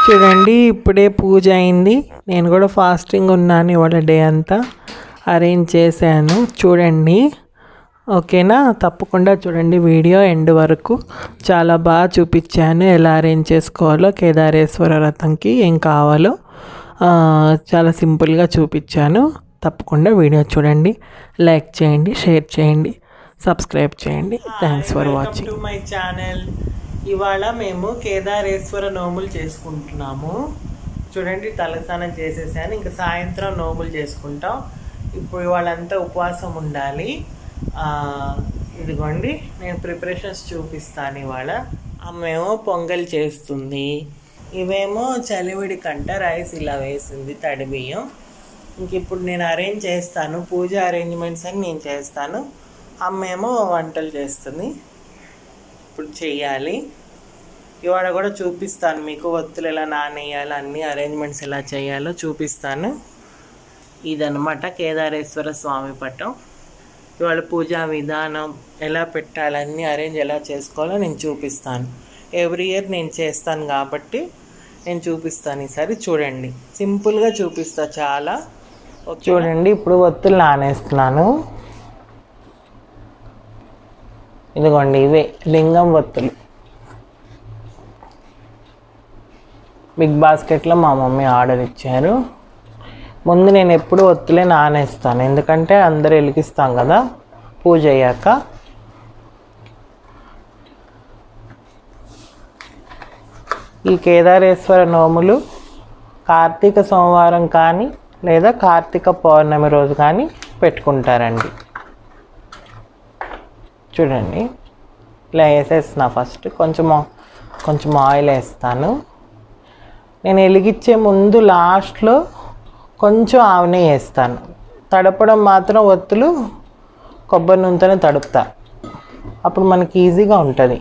చూడండి ఇప్పుడే పూజ అయింది నేను కూడా ఫాస్టింగ్ ఉన్నాను ఇవాళ డే అంతా అరేంజ్ చేశాను చూడండి ఓకేనా తప్పకుండా చూడండి వీడియో ఎండ్ వరకు చాలా బాగా చూపించాను ఎలా అరేంజ్ చేసుకోవాలో కేదారేశ్వర రథంకి ఏం కావాలో ఆ, చాలా సింపుల్గా చూపించాను తప్పకుండా వీడియో చూడండి లైక్ చేయండి షేర్ చేయండి సబ్స్క్రైబ్ చేయండి thanks for watching to my channel ఇవాళ మేము కేదారేశ్వర నోములు చేసుకుంటున్నాము చూడండి తలస్నానం చేసేసాను ఇంకా సాయంత్రం నోములు చేసుకుంటాం ఇప్పుడు ఇవాళంతా ఉపవాసం ఉండాలి ఆ, ఇదిగోండి నేను ప్రిపరేషన్స్ చూపిస్తాను ఇవాళ అమ్మేమో పొంగల్ చేస్తుంది ఇవేమో చలివిడి కంట రైస్ ఇలా వేసింది తడి బియ్యం ఇంక ఇప్పుడు నేను అరేంజ్ చేస్తాను పూజ అరేంజ్మెంట్స్ అని నేను చేస్తాను అమ్మేమో వంటలు చేస్తుంది ఇప్పుడు చెయ్యాలి ఇవాళ కూడా చూపిస్తాను మీకు ఒత్తులు ఎలా నానేయాలి అన్ని అరేంజ్మెంట్స్ ఎలా చేయాలో చూపిస్తాను ఇదనమాట కేదారేశ్వర స్వామి పట్టం ఇవాళ పూజా విధానం ఎలా పెట్టాలన్నీ అరేంజ్ ఎలా చేసుకోవాలో నేను చూపిస్తాను ఎవ్రీ ఇయర్ నేను చేస్తాను కాబట్టి నేను చూపిస్తాను ఈసారి చూడండి సింపుల్గా చూపిస్తా చాలా చూడండి ఇప్పుడు ఒత్తులు నానేస్తున్నాను ఇదిగోండి ఇవే లింగం ఒత్తులు బిగ్ బాస్కెట్లో మా మమ్మీ ఆర్డర్ ఇచ్చారు ముందు నేను ఎప్పుడు ఒత్తులే నానేస్తాను ఎందుకంటే అందరు వెలిగిస్తాం కదా పూజ అయ్యాక ఈ కేదారేశ్వర నోములు కార్తీక సోమవారం కానీ లేదా కార్తీక పౌర్ణమి రోజు కానీ పెట్టుకుంటారండి చూడండి ఇలా వేసేస్తున్నా ఫస్ట్ కొంచెం కొంచెం ఆయిల్ వేస్తాను నేను వెలిగించే ముందు లాస్ట్లో కొంచెం ఆవునే వేస్తాను తడపడం మాత్రం ఒత్తులు కొబ్బరి నూనెతోనే తడుపుతా అప్పుడు మనకి ఈజీగా ఉంటుంది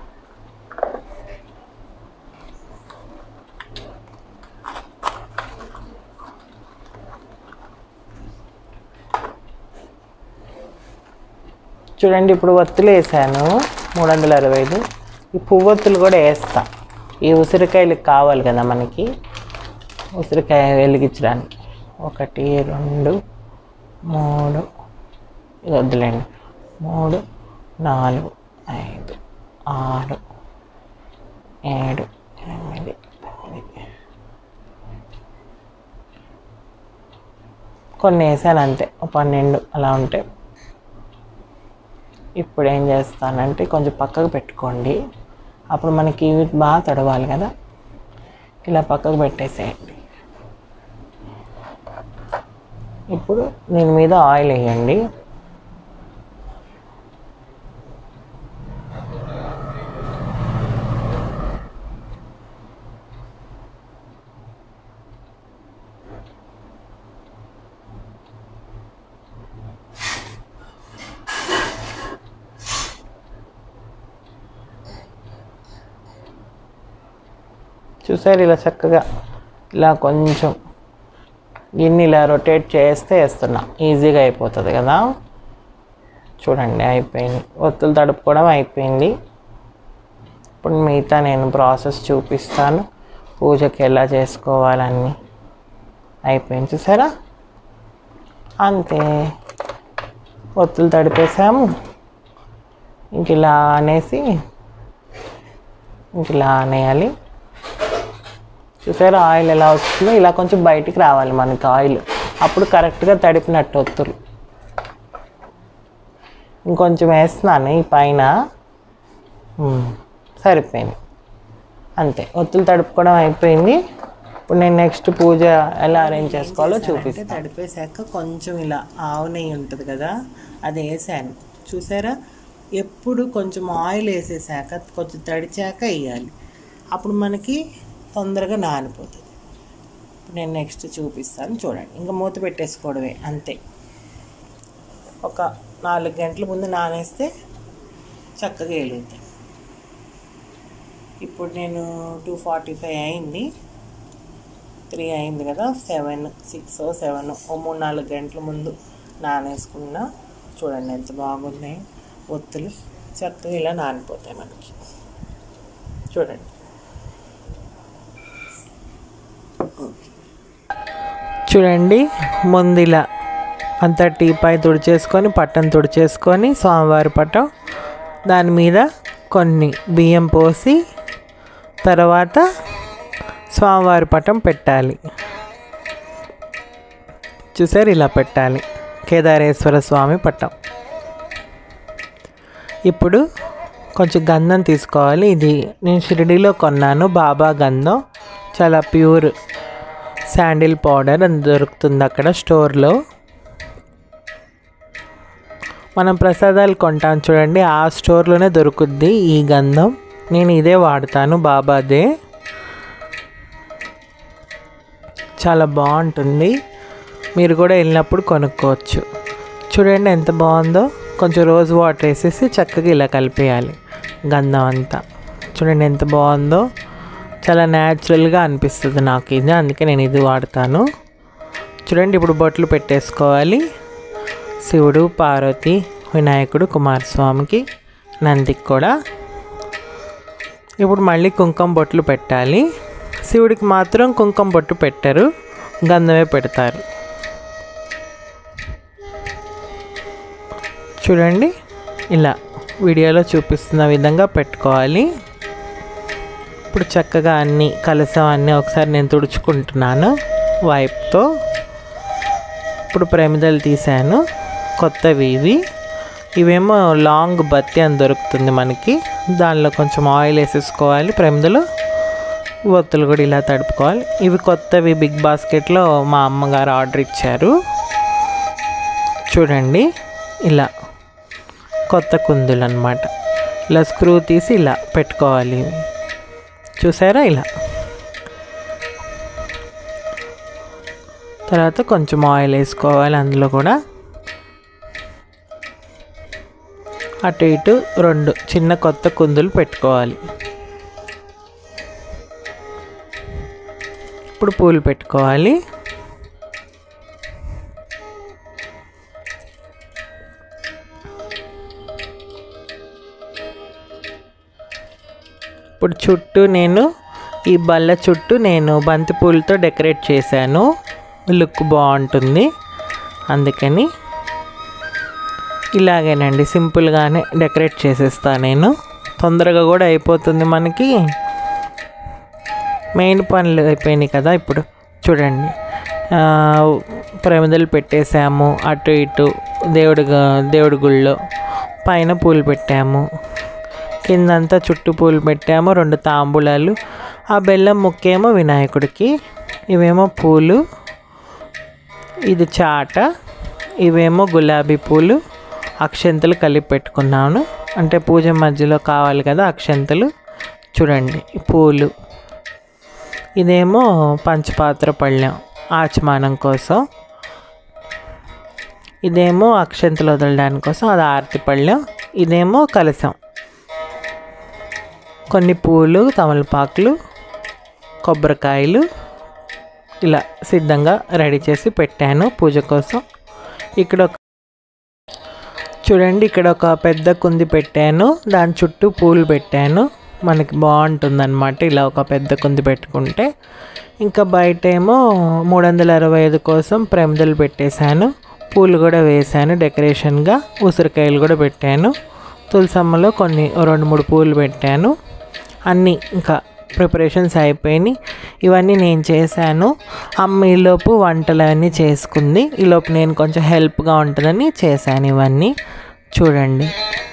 చూడండి ఇప్పుడు ఒత్తులు వేసాను మూడు వందల అరవై ఐదు ఈ పువ్వొత్తులు కూడా వేస్తా ఈ ఉసిరికాయలకు కావాలి కదా మనకి ఉసిరికాయ వెలిగించడానికి ఒకటి రెండు మూడు ఇది వద్దులేండి మూడు నాలుగు ఐదు ఆరు ఏడు ఎనిమిది తొమ్మిది కొన్ని వేసాను అంతే ఒక పన్నెండు అలా ఉంటాయి ఇప్పుడు ఏం చేస్తానంటే కొంచెం పక్కకు పెట్టుకోండి అప్పుడు మనకి ఇవి బాగా తడవాలి కదా ఇలా పక్కకు పెట్టేసేయండి ఇప్పుడు దీని మీద ఆయిల్ వేయండి చూసారు ఇలా చక్కగా ఇలా కొంచెం గిన్నె ఇలా రొటేట్ చేస్తే వేస్తున్నా ఈజీగా అయిపోతుంది కదా చూడండి అయిపోయింది ఒత్తులు తడుపుకోవడం అయిపోయింది ఇప్పుడు మిగతా నేను ప్రాసెస్ చూపిస్తాను పూజకి ఎలా చేసుకోవాలన్నీ అయిపోయింది చూసారా అంతే ఒత్తులు తడిపేసాము ఇంక ఇలా అనేసి ఇంక ఇలా అనేయాలి చూసారా ఆయిల్ ఎలా వస్తుందో ఇలా కొంచెం బయటికి రావాలి మనకి ఆయిల్ అప్పుడు కరెక్ట్గా తడిపినట్టు ఒత్తులు ఇంకొంచెం వేస్తున్నాను ఈ పైన ఉమ్, సరిపోయింది అంతే ఒత్తులు తడుపుకోవడం అయిపోయింది ఇప్పుడు నేను నెక్స్ట్ పూజ ఎలా అరేంజ్ చేసుకోవాలో చూపిస్తాను తడిపేశాక కొంచెం ఇలా ఆవు నెయ్యి ఉంటుంది కదా అది వేసాను చూసారా ఎప్పుడు కొంచెం ఆయిల్ వేసేసాక కొంచెం తడిచాక వేయాలి అప్పుడు మనకి తొందరగా నానిపోతుంది ఇప్పుడు నేను నెక్స్ట్ చూపిస్తాను చూడండి ఇంకా మూత పెట్టేసుకోవడమే అంతే ఒక నాలుగు గంటల ముందు నానేస్తే చక్కగా వెలుగుతాయి ఇప్పుడు నేను టూ ఫార్టీ ఫైవ్ అయింది త్రీ అయింది కదా సెవెన్ సిక్స్ సెవెన్ ఓ మూడు నాలుగు గంటల ముందు నానేసుకున్నా చూడండి ఎంత బాగున్నాయి ఒత్తులు చక్కగా ఇలా నానిపోతాయి మనకి చూడండి చూడండి ముందు ఇలా అంతా టీపై తుడిచేసుకొని పట్టం తుడిచేసుకొని స్వామివారి పట్టం దాని మీద కొన్ని బియ్యం పోసి తర్వాత స్వామివారి పటం పెట్టాలి చూసారు ఇలా పెట్టాలి కేదారేశ్వర స్వామి పటం ఇప్పుడు కొంచెం గంధం తీసుకోవాలి ఇది నేను షిరిడీలో కొన్నాను బాబా గంధం చాలా ప్యూర్ శాండిల్ పౌడర్ అని దొరుకుతుంది అక్కడ స్టోర్లో మనం ప్రసాదాలు కొంటాం చూడండి ఆ స్టోర్లోనే దొరుకుద్ది ఈ గంధం నేను ఇదే వాడతాను బాబాదే చాలా బాగుంటుంది మీరు కూడా వెళ్ళినప్పుడు కొనుక్కోవచ్చు చూడండి ఎంత బాగుందో కొంచెం రోజ్ వాటర్ వేసేసి చక్కగా ఇలా కలిపేయాలి గంధం అంతా చూడండి ఎంత బాగుందో చాలా న్యాచురల్గా అనిపిస్తుంది నాకు ఇది అందుకే నేను ఇది వాడతాను చూడండి ఇప్పుడు బొట్లు పెట్టేసుకోవాలి శివుడు పార్వతి వినాయకుడు కుమారస్వామికి నందికి కూడా ఇప్పుడు మళ్ళీ కుంకుమ బొట్లు పెట్టాలి శివుడికి మాత్రం కుంకుమ బొట్టు పెట్టరు గంధమే పెడతారు చూడండి ఇలా వీడియోలో చూపిస్తున్న విధంగా పెట్టుకోవాలి ఇప్పుడు చక్కగా అన్ని కలసం అన్నీ ఒకసారి నేను తుడుచుకుంటున్నాను వైప్తో ఇప్పుడు ప్రమిదలు తీసాను కొత్తవి ఇవి ఇవేమో లాంగ్ బత్తి అని దొరుకుతుంది మనకి దానిలో కొంచెం ఆయిల్ వేసేసుకోవాలి ప్రమిదలో ఒత్తులు కూడా ఇలా తడుపుకోవాలి ఇవి కొత్తవి బిగ్ బాస్కెట్లో మా అమ్మగారు ఆర్డర్ ఇచ్చారు చూడండి ఇలా కొత్త కుందులు అనమాట ఇలా స్క్రూ తీసి ఇలా పెట్టుకోవాలి ఇవి చూసారా ఇలా తర్వాత కొంచెం ఆయిల్ వేసుకోవాలి అందులో కూడా అటు ఇటు రెండు చిన్న కొత్త కుందులు పెట్టుకోవాలి ఇప్పుడు పూలు పెట్టుకోవాలి ఇప్పుడు చుట్టూ నేను ఈ బల్ల చుట్టూ నేను బంతి పూలతో డెకరేట్ చేశాను లుక్ బాగుంటుంది అందుకని ఇలాగేనండి సింపుల్గానే డెకరేట్ చేసేస్తా నేను తొందరగా కూడా అయిపోతుంది మనకి మెయిన్ పనులు అయిపోయినాయి కదా ఇప్పుడు చూడండి ఆ, ప్రమిదలు పెట్టేసాము అటు ఇటు దేవుడి గా- దేవుడి గుళ్ళో పైన పూలు పెట్టాము కిందంతా చుట్టూ పూలు పెట్టాము రెండు తాంబూలాలు ఆ బెల్లం ముక్కేమో వినాయకుడికి ఇవేమో పూలు ఇది చాట ఇవేమో గులాబీ పూలు అక్షంతలు కలిపి పెట్టుకున్నాను అంటే పూజ మధ్యలో కావాలి కదా అక్షంతలు చూడండి ఈ పూలు ఇదేమో పంచపాత్ర పళ్ళెం ఆచమానం కోసం ఇదేమో అక్షంతలు వదలడానికి కోసం అది ఆరతి పళ్ళెం ఇదేమో కలశం కొన్ని పూలు తమలపాకులు కొబ్బరికాయలు ఇలా సిద్ధంగా రెడీ చేసి పెట్టాను పూజ కోసం ఇక్కడ ఒక చూడండి ఇక్కడ ఒక పెద్ద కుంది పెట్టాను దాని చుట్టూ పూలు పెట్టాను మనకి బాగుంటుందన్నమాట ఇలా ఒక పెద్ద కుంది పెట్టుకుంటే ఇంకా బయట ఏమో మూడు వందల అరవై ఐదు కోసం ప్రమిదలు పెట్టేశాను పూలు కూడా వేశాను డెకరేషన్గా ఉసిరికాయలు కూడా పెట్టాను తులసమ్మలో కొన్ని ఓ రెండు మూడు పూలు పెట్టాను అన్నీ ఇంకా ప్రిపరేషన్స్ అయిపోయినాయి ఇవన్నీ నేను చేశాను అమ్మ ఈలోపు వంటలు అన్నీ చేసుకుంది ఈలోపు నేను కొంచెం హెల్ప్గా ఉంటుందని చేశాను ఇవన్నీ చూడండి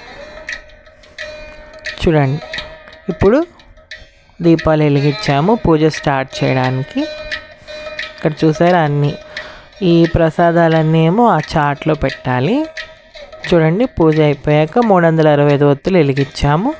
చూడండి ఇప్పుడు దీపాలు వెలిగించాము పూజ స్టార్ట్ చేయడానికి ఇక్కడ చూసారా అన్నీ ఈ ప్రసాదాలన్నీ ఏమో ఆ చాట్లో పెట్టాలి చూడండి పూజ అయిపోయాక మూడు వందల అరవై ఐదు ఒత్తులు వెలిగించాము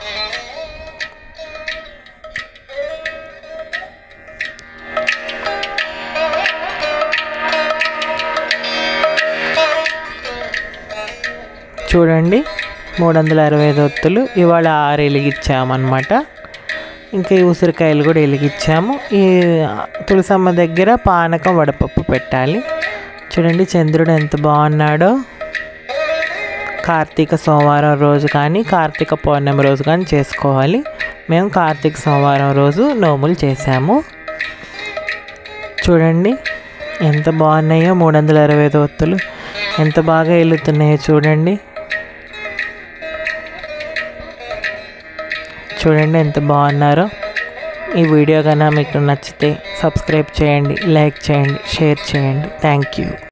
చూడండి మూడు వందల అరవై ఐదు ఒత్తులు ఇవాళ ఆరు వెలిగించామన్నమాట ఇంకా ఈ ఉసిరికాయలు కూడా వెలిగించాము ఈ తులసమ్మ దగ్గర పానకం వడపప్పు పెట్టాలి చూడండి చంద్రుడు ఎంత బాగున్నాడో కార్తీక సోమవారం రోజు కానీ కార్తీక పౌర్ణమి రోజు కానీ చేసుకోవాలి మేము కార్తీక సోమవారం రోజు నోములు చేసాము చూడండి ఎంత బాగున్నాయో మూడు వందల అరవై ఐదు ఒత్తులు ఎంత బాగా వెళ్తున్నాయో చూడండి చూడండి ఎంత బాగున్నారో ఈ వీడియో కన్నా మీకు నచ్చితే సబ్స్క్రైబ్ చేయండి లైక్ చేయండి షేర్ చేయండి థ్యాంక్ యూ